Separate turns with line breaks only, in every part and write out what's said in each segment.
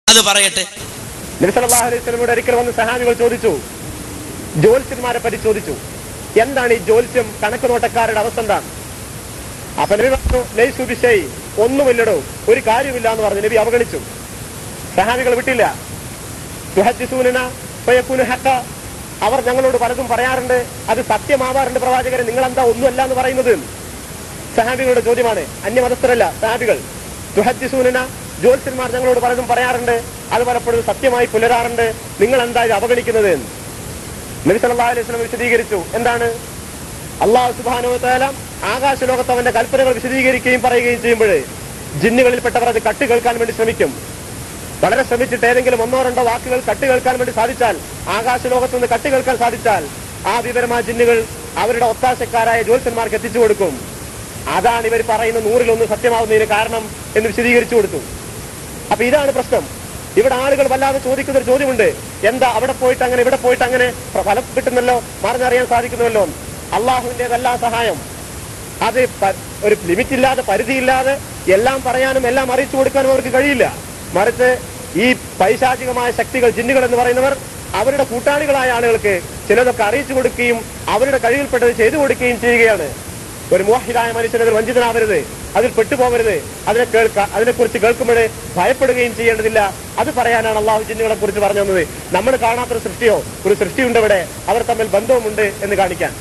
അത് പറയട്ടെ
നബിസല്ലാഹു അലൈഹി സ്വലമോട് ഒരിക്കൽ വന്ന് സഹാബികൾ ചോദിച്ചു ജ്യോത്സ്യന്മാരെ പറ്റി ചോദിച്ചു എന്താണ് ഈ ജ്യോത്സ്യം കണക്ക് നോട്ടക്കാരുടെ അവസ്ഥ എന്താണ് അപ്പൊ നബി പറഞ്ഞു ലൈസു ബിഷൈ ഒന്നുമില്ലടോ ഒരു കാര്യമില്ല എന്ന് പറഞ്ഞു നബി അവഗണിച്ചു സഹാബികൾ വിട്ടില്ല തുഹദ്ദിസൂനന ഫയകൂനു ഹഖ. അവർ ഞങ്ങളോട് പലതും പറയാറുണ്ട് അത് സത്യമാവാറുണ്ട് പ്രവാചകരെ നിങ്ങൾ എന്താ ഒന്നുമല്ല എന്ന് പറയുന്നത് സഹാബികളുടെ ചോദ്യമാണ് അന്യമതസ്ഥരല്ല സഹാബികൾ തുഹദ്ദിസൂനന ജ്യോത്സ്യന്മാർ ഞങ്ങളോട് പലതും പറയാറുണ്ട് അത് പലപ്പോഴും സത്യമായി പുലരാറുണ്ട് നിങ്ങൾ എന്താ ഇത് അവഗണിക്കുന്നത് നബി സല്ലല്ലാഹു അലൈഹി വസല്ലം വിശദീകരിച്ചു എന്താണ് അള്ളാഹു സുബ്ഹാനഹു വതആല ആകാശ ലോകത്ത് അവന്റെ കൽപ്പനകൾ വിശദീകരിക്കുകയും പറയുകയും ചെയ്യുമ്പോൾ ജിന്നുകളിൽപ്പെട്ടവർ അത് കട്ട് കേൾക്കാൻ വേണ്ടി ശ്രമിക്കും വളരെ ശ്രമിച്ചിട്ട് ഏതെങ്കിലും ഒന്നോ രണ്ടോ വാക്കുകൾ കട്ട് കേൾക്കാൻ വേണ്ടി സാധിച്ചാൽ ആകാശ ലോകത്ത് നിന്ന് കട്ട് കേൾക്കാൻ സാധിച്ചാൽ ആ വിവരം ആ ജിന്നുകൾ അവരുടെ ഒത്താശക്കാരായ ജ്യോത്സ്യന്മാർക്ക് എത്തിച്ചു കൊടുക്കും അതാണ് ഇവർ പറയുന്ന നൂറിലൊന്ന് സത്യമാവുന്നതിന് കാരണം എന്ന് വിശദീകരിച്ചു കൊടുത്തു അപ്പൊ ഇതാണ് പ്രശ്നം ഇവിടെ ആളുകൾ വല്ലാതെ ചോദിക്കുന്ന ഒരു ചോദ്യമുണ്ട് എന്താ അവിടെ പോയിട്ട് അങ്ങനെ ഇവിടെ പോയിട്ട് അങ്ങനെ പ്ര- ഫലം കിട്ടുന്നല്ലോ മറിഞ്ഞറിയാൻ സാധിക്കുന്നുവല്ലോ അള്ളാഹുവിന്റേതല്ല സഹായം അത് പ- ഒരു ലിമിറ്റ് ഇല്ലാതെ പരിധിയില്ലാതെ എല്ലാം പറയാനും എല്ലാം അറിയിച്ചു കൊടുക്കാനും അവർക്ക് കഴിയില്ല മറിച്ച് ഈ പൈശാചികമായ ശക്തികൾ ജിന്നുകൾ എന്ന് പറയുന്നവർ അവരുടെ കൂട്ടാളികളായ ആളുകൾക്ക് ചിലതൊക്കെ അറിയിച്ചു കൊടുക്കുകയും അവരുടെ കഴിവിൽപ്പെട്ടത് ചെയ്തു കൊടുക്കുകയും ചെയ്യുകയാണ് ഒരു മോഹിതായ മനുഷ്യൻ അതിൽ വഞ്ചിതനാവരുത് അതിൽ പെട്ടുപോകരുത് അതിനെ കേൾക്ക അതിനെക്കുറിച്ച് കേൾക്കുമ്പോഴേ ഭയപ്പെടുകയും ചെയ്യേണ്ടതില്ല അത് പറയാനാണ് അള്ളാഹു ജിന്നുകളെ കുറിച്ച് പറഞ്ഞു തന്നത് നമ്മൾ കാണാത്തൊരു സൃഷ്ടിയോ ഒരു സൃഷ്ടിയുണ്ട് ഇവിടെ അവർ തമ്മിൽ ബന്ധവുമുണ്ട് എന്ന് കാണിക്കാൻ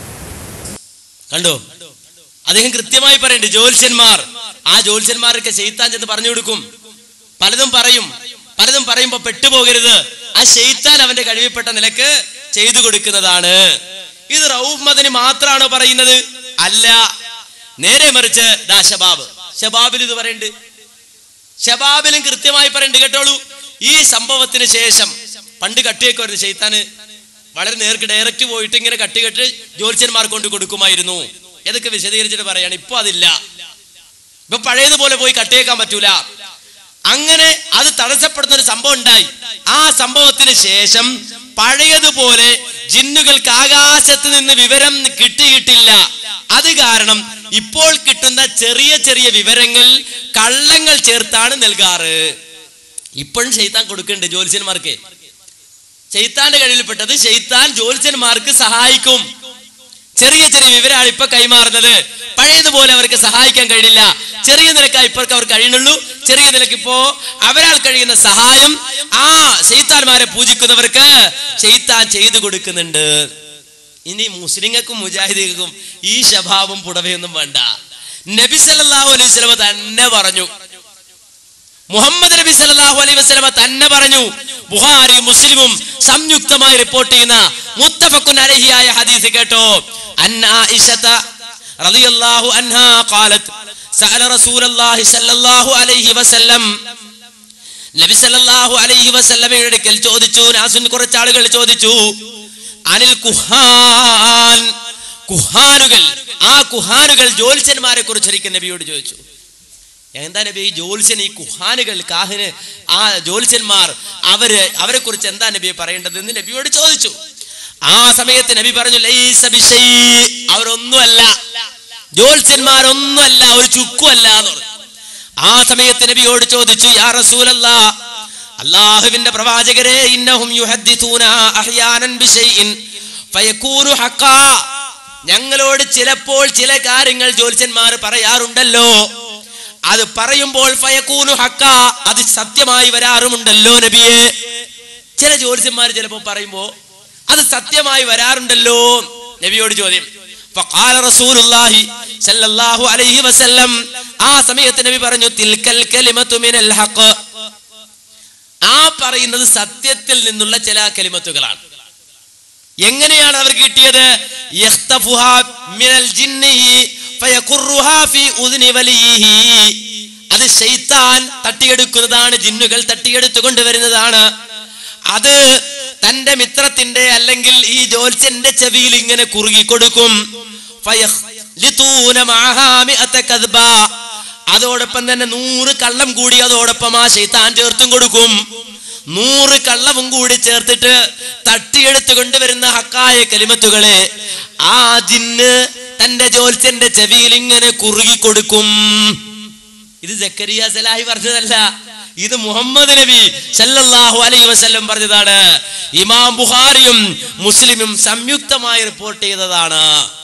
കണ്ടോ അദ്ദേഹം കൃത്യമായി പറയുന്നുണ്ട് ജ്യോത്സ്യന്മാർ ആ ജ്യോത്സ്യന്മാരൊക്കെ ചെയ്ത്താൻ ചെന്ന് പറഞ്ഞു കൊടുക്കും പലതും പറയും പലതും പറയുമ്പോ പെട്ടുപോകരുത് ആ ഷെയ്ത്താൻ അവന്റെ കഴിവിൽപ്പെട്ട നിലക്ക് ചെയ്തു കൊടുക്കുന്നതാണ് ഇത് റൌഫ് മദനി മാത്രമാണോ പറയുന്നത് അല്ല നേരെ മറിച്ച് ദാ ഷബാബ് ഷബാബിൽ ഇത് പറയുന്നുണ്ട് ഷബാബിലും കൃത്യമായി പറയുന്നുണ്ട് കേട്ടോളൂ ഈ സംഭവത്തിന് ശേഷം പണ്ട് കട്ടിയൊക്കെ വരുന്നത് ഷെയ്ത്താന് വളരെ നേർക്ക് ഡയറക്റ്റ് പോയിട്ട് ഇങ്ങനെ കട്ടി കെട്ട് ജ്യോത്സ്യന്മാർ കൊണ്ട് കൊടുക്കുമായിരുന്നു ഏതൊക്കെ വിശദീകരിച്ചിട്ട് പറയാണ് ഇപ്പൊ അതില്ല ഇപ്പൊ പഴയതുപോലെ പോയി കട്ടിയേക്കാൻ പറ്റൂല അങ്ങനെ അത് തടസ്സപ്പെടുന്ന ഒരു സംഭവം ഉണ്ടായി ആ സംഭവത്തിന് ശേഷം പഴയതുപോലെ ജിന്നുകൾക്ക് ആകാശത്ത് നിന്ന് വിവരം കിട്ടിയിട്ടില്ല അത് കാരണം ഇപ്പോൾ കിട്ടുന്ന ചെറിയ ചെറിയ വിവരങ്ങൾ കള്ളങ്ങൾ ചേർത്താണ് നൽകാറ് ഇപ്പോഴും ചെയ്ത്താൻ കൊടുക്കുന്നുണ്ട് ജ്യോത്സ്യന്മാർക്ക് ചെയ്ത്താന്റെ കഴിവിൽപ്പെട്ടത് ചെയ്ത്താൻ ജ്യോത്സ്യന്മാർക്ക് സഹായിക്കും ചെറിയ ചെറിയ വിവരമാണ് ഇപ്പൊ കൈമാറുന്നത് പഴയതുപോലെ അവർക്ക് സഹായിക്കാൻ കഴിയില്ല ചെറിയ നിലക്കാ ഇപ്പോഴൊക്കെ അവർ കഴിയുന്നുള്ളൂ ചെറിയ നിലക്ക് ഇപ്പോ അവരാൽ കഴിയുന്ന സഹായം ആ ചെയ്ത്താന്മാരെ പൂജിക്കുന്നവർക്ക് ചെയ്ത്താൻ ചെയ്തു കൊടുക്കുന്നുണ്ട് ഇനി മുസ്ലിങ്ങൾക്കും മുജാഹിദികൾക്കും ഈ സ്വഭാവം പുടവയൊന്നും വേണ്ട നബി സല്ലല്ലാഹു അലൈഹി വസല്ലമ തന്നെ പറഞ്ഞു മുഹമ്മദ് നബി സല്ലല്ലാഹു അലൈഹി വസല്ലമ തന്നെ പറഞ്ഞു ബുഹാരി മുസ്ലിമും സംയുക്തമായി റിപ്പോർട്ട് ചെയ്യുന്ന മുത്തഫഖുൻ അലഹിയായ ഹദീസ് കേട്ടോ അന്ന ആയിഷത റളിയല്ലാഹു അൻഹാ ഖാലത് സഅല റസൂലല്ലാഹി സല്ലല്ലാഹു അലൈഹി വസല്ലം നബി സല്ലല്ലാഹു അലൈഹി വസല്ലമയുടെ അടുക്കൽ ചോദിച്ചു നാസുൻ കുറച്ച് ആളുകൾ ചോദിച്ചു അനിൽ കുഹാൻ കുഹാനുകൾ ആ കുഹാനുകൾ ജ്യോത്സ്യന്മാരെ കുറിച്ച് ഒരിക്കൽ നബിയോട് ചോദിച്ചു എന്താ നബി ഈ ജ്യോത്സ്യൻ ഈ കുഹാനുകൾ കാഹിന് ആ ജ്യോത്സ്യന്മാർ അവര് അവരെ കുറിച്ച് എന്താ നബി പറയേണ്ടത് എന്ന് നബിയോട് ചോദിച്ചു ആ സമയത്ത് നബി പറഞ്ഞു "ലൈസ ബിശൈ." അവരൊന്നുമല്ല ജ്യോത്സ്യന്മാരൊന്നുമല്ല ഒരു ചുക്കുമല്ല എന്ന് പറഞ്ഞു ആ സമയത്ത് നബിയോട് ചോദിച്ചു യാ റസൂലല്ലാ അള്ളാഹുവിന്റെ പ്രവാചകരെ ഇന്നഹും യുഹദ്ദിഥൂന അഹ്യാനൻ ബിശൈഇൻ ഫയകൂനു ഹഖാ ഞങ്ങളോട് ചിലപ്പോൾ ചില കാര്യങ്ങൾ ജ്യോത്സ്യന്മാർ പറയാറുണ്ടല്ലോ അത് പറയുമ്പോൾ ഫയക്കൂനു ഹക്ക അത് സത്യമായി വരാറുമുണ്ടല്ലോ നബിയെ ചില ജ്യോത്സ്യന്മാർ ചിലപ്പോൾ പറയുമ്പോ അത് സത്യമായി വരാറുണ്ടല്ലോ നബിയോട് ചോദ്യം ഫഖാല റസൂലുള്ളാഹി സല്ലല്ലാഹു അലൈഹി വസല്ലം ആ സമയത്ത് നബി പറഞ്ഞു തിൽക്കൽ കലിമത്തു മിനൽ ഹഖ് ആ പറയുന്നത് സത്യത്തിൽ നിന്നുള്ള ചില കലിമത്തുകളാണ് എങ്ങനെയാണ് അവർക്ക് കിട്ടിയത് യഖ്തഫുഹാ മിനൽ ജിന്നി ഫയഖുറുഹാ ഫീ ഉദ്നി വലിയിഹി അത് ശൈത്താൻ തട്ടിയെടുക്കുന്നതാണ് ജിന്നുകൾ തട്ടിയെടുത്തു കൊണ്ടുവരുന്നതാണ് അത് തന്റെ മിത്രത്തിന്റെ അല്ലെങ്കിൽ ഈ ജ്യോത്സ്യന്റെ ചെവിയിൽ ഇങ്ങനെ കുറുകി കൊടുക്കും ഫയഖ്ലിതൂന മഅഹാ മിഅത കദ്ബ. അതോടൊപ്പം തന്നെ നൂറ് കള്ളം കൂടി അതോടൊപ്പം ആ ശൈത്താൻ ചേർത്തും കൊടുക്കും നൂറ് കള്ളവും കൂടി ചേർത്തിട്ട് തട്ടിയെടുത്തു കൊണ്ടുവരുന്ന ഹക്കായ കലിമത്തുകളെ ആ ജിന്ന് തന്റെ ജ്യോത്സ്യന്റെ ചെവിയിൽ ഇങ്ങനെ കുറുകി കൊടുക്കും ഇത് ജക്കരിയ സലാഹി പറഞ്ഞതല്ല ഇത് മുഹമ്മദ് നബി സല്ലല്ലാഹു അലൈഹി വസല്ലം പറഞ്ഞതാണ് ഇമാം ബുഖാരിയും മുസ്ലിമും സംയുക്തമായി റിപ്പോർട്ട് ചെയ്തതാണ്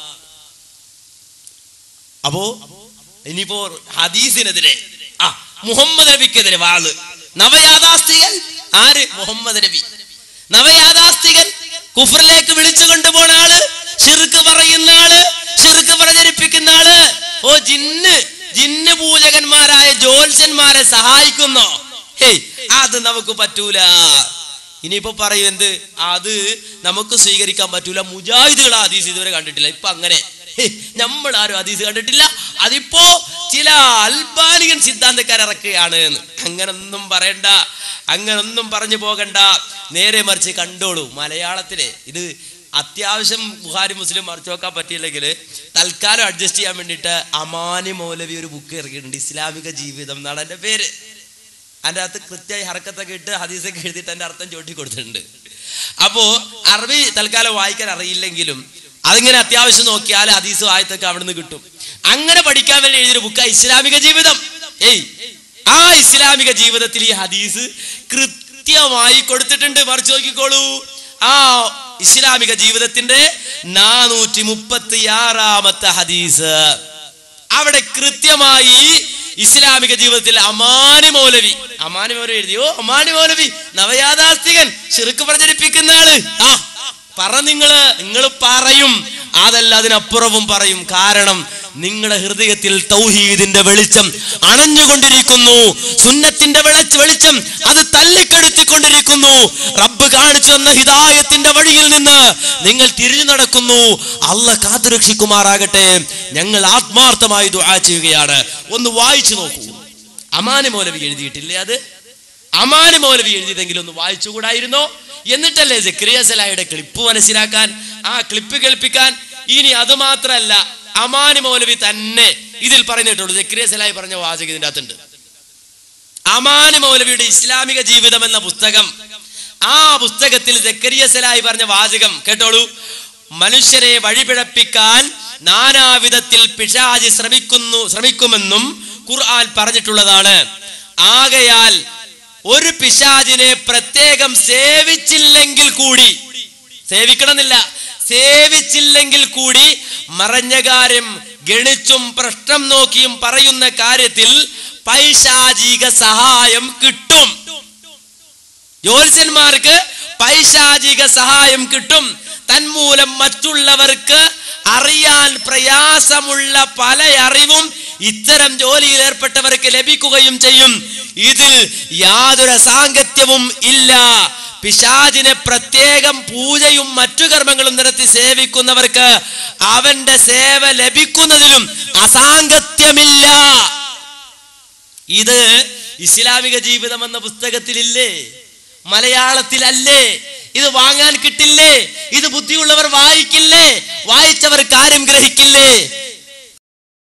അപ്പോ ഇനിയിപ്പോ ഹദീസിനെതിരെ ആ മുഹമ്മദ് നബിക്കെതിരെ വാള് നവയാഥാസ്ഥികൻ ആര് മുഹമ്മദ് നബി നവയാഥാസ്ഥികൻ കുഫറിലേക്ക് വിളിച്ചു കൊണ്ടുപോണ ആള് ഷിർക്ക് പറയുന്ന ആള് ഷിർക്ക് പ്രചരിപ്പിക്കുന്ന ആള് ഓ ജിന്ന് ജിന്ന് പൂജകന്മാരായ ജ്യോത്സ്യന്മാരെ സഹായിക്കുന്നോ ഹേയ് അത് നമുക്ക് പറ്റൂല ഇനിയിപ്പോ പറയും എന്ത് അത് നമുക്ക് സ്വീകരിക്കാൻ പറ്റൂല മുജാഹിദുകൾ ഹദീസ് ഇതുവരെ കണ്ടിട്ടില്ല ഇപ്പൊ അങ്ങനെ ഹേയ്, നമ്മൾ ആരും ഹദീസ് കണ്ടിട്ടില്ല അതിപ്പോ ചില അൽബാനിയൻ സിദ്ധാന്തക്കാർ ഇറക്കുകയാണ് എന്ന് അങ്ങനൊന്നും പറയണ്ട അങ്ങനൊന്നും പറഞ്ഞു പോകണ്ട നേരെ മറിച്ച് കണ്ടോളൂ മലയാളത്തിലെ ഇത് അത്യാവശ്യം ബുഹാരി മുസ്ലിം മറിച്ച് നോക്കാൻ പറ്റിയില്ലെങ്കിൽ തൽക്കാലം അഡ്ജസ്റ്റ് ചെയ്യാൻ വേണ്ടിയിട്ട് അമാനി മൗലവി ഒരു ബുക്ക് ഇറക്കിയിട്ടുണ്ട് ഇസ്ലാമിക ജീവിതം എന്നാണ് എൻ്റെ പേര് അതിൻ്റെ അകത്ത് കൃത്യമായി ഹർക്കത്തൊക്കെ ഇട്ട് ഹദീസൊക്കെ എഴുതിയിട്ട് അതിൻ്റെ അർത്ഥം ചോട്ടി കൊടുത്തിട്ടുണ്ട് അപ്പോ അറബി തൽക്കാലം വായിക്കാൻ അറിയില്ലെങ്കിലും അതിങ്ങനെ അത്യാവശ്യം നോക്കിയാൽ ഹദീസ് ആയത്തൊക്കെ അവിടുന്ന് കിട്ടും അങ്ങനെ പഠിക്കാൻ വേണ്ടി എഴുതിയൊരു ബുക്ക് ഇസ്ലാമിക ജീവിതം ഏയ് ആ ഇസ്ലാമിക ജീവിതത്തിൽ ഈ ഹദീസ് കൃത്യമായി കൊടുത്തിട്ടുണ്ട് മറിച്ച് നോക്കിക്കോളൂ ആ ഇസ്ലാമിക ജീവിതത്തിന്റെ നാനൂറ്റി മുപ്പത്തി ആറാമത്തെ ഹദീസ് അവിടെ കൃത്യമായി ഇസ്ലാമിക ജീവിതത്തിൽ അമാനി മൗലവി അമാനി മൗലവി എഴുതിയോ അമാനി മൗലവി നവയാഥാസ്തികൻ ചെറുക്ക് പ്രചരിപ്പിക്കുന്ന ആള് ആ പറ നിങ്ങള് നിങ്ങൾ പറയും അതല്ല അതിനപ്പുറവും പറയും കാരണം നിങ്ങളുടെ ഹൃദയത്തിൽ തൗഹീദിന്റെ വെളിച്ചം അണഞ്ഞുകൊണ്ടിരിക്കുന്നു സുന്നത്തിന്റെ വെളിച്ച വെളിച്ചം അത് തല്ലിക്കെടുത്തിക്കൊണ്ടിരിക്കുന്നു റബ്ബ് കാണിച്ചു തന്ന ഹിദായത്തിന്റെ വഴിയിൽ നിന്ന് നിങ്ങൾ തിരിഞ്ഞു നടക്കുന്നു അല്ല കാത്തുരക്ഷിക്കുമാറാകട്ടെ ഞങ്ങൾ ആത്മാർത്ഥമായി ദുആ ചെയ്യുകയാണ് ഒന്ന് വായിച്ചു നോക്കൂ അമാന മൗലവി എഴുതിയിട്ടില്ലേ അത് അമാന മൗലവി എഴുതിയതെങ്കിലും ഒന്ന് വായിച്ചുകൂടായിരുന്നോ എന്നിട്ടല്ലേ ജക്രിയ സലായുടെ ക്ലിപ്പ് മനസ്സിലാക്കാൻ ആ ക്ലിപ്പ് കേൾപ്പിക്കാൻ ഇനി അത് മാത്രല്ല അമാനി മൗലവി തന്നെ ഇതിൽ പറഞ്ഞിട്ടുള്ളൂ ജക്രിയ സലായി പറഞ്ഞ വാചകം ഇതിന്റെ അകത്തുണ്ട് അമാനി മൗലവിയുടെ ഇസ്ലാമിക ജീവിതം എന്ന പുസ്തകം ആ പുസ്തകത്തിൽ ജക്കരിയ സലായി പറഞ്ഞ വാചകം കേട്ടോളൂ മനുഷ്യരെ വഴിപിഴപ്പിക്കാൻ നാനാവിധത്തിൽ പിശാചി ശ്രമിക്കുന്നു ശ്രമിക്കുമെന്നും ഖുർആൻ പറഞ്ഞിട്ടുള്ളതാണ് ആകയാൽ ഒരു പിശാചിനെ പ്രത്യേകം സേവിച്ചില്ലെങ്കിൽ കൂടി സേവിക്കണമെന്നില്ല സേവിച്ചില്ലെങ്കിൽ കൂടി മറഞ്ഞ കാര്യം ഗണിച്ചും പ്രശ്നം നോക്കിയും പറയുന്ന കാര്യത്തിൽ പൈശാചിക സഹായം കിട്ടും ജ്യോത്സ്യന്മാർക്ക് പൈശാചിക സഹായം കിട്ടും തന്മൂലം മറ്റുള്ളവർക്ക് അറിയാൻ പ്രയാസമുള്ള പല അറിവും ഇത്തരം ജോലിയിൽ ഏർപ്പെട്ടവർക്ക് ലഭിക്കുകയും ചെയ്യും ഇതിൽ യാതൊരു സാങ്കത്യവും ഇല്ല പിശാചിനെ പ്രത്യേകം പൂജയും മറ്റു കർമ്മങ്ങളും നടത്തി സേവിക്കുന്നവർക്ക് അവന്റെ സേവ ലഭിക്കുന്നതിലും അസാങ്കത്യമില്ല ഇത് ഇസ്ലാമിക ജീവിതം എന്ന പുസ്തകത്തിലില്ലേ മലയാളത്തിലല്ലേ ഇത് വാങ്ങാൻ കിട്ടില്ലേ ഇത് ബുദ്ധിയുള്ളവർ വായിക്കില്ലേ വായിച്ചവർ കാര്യം ഗ്രഹിക്കില്ലേ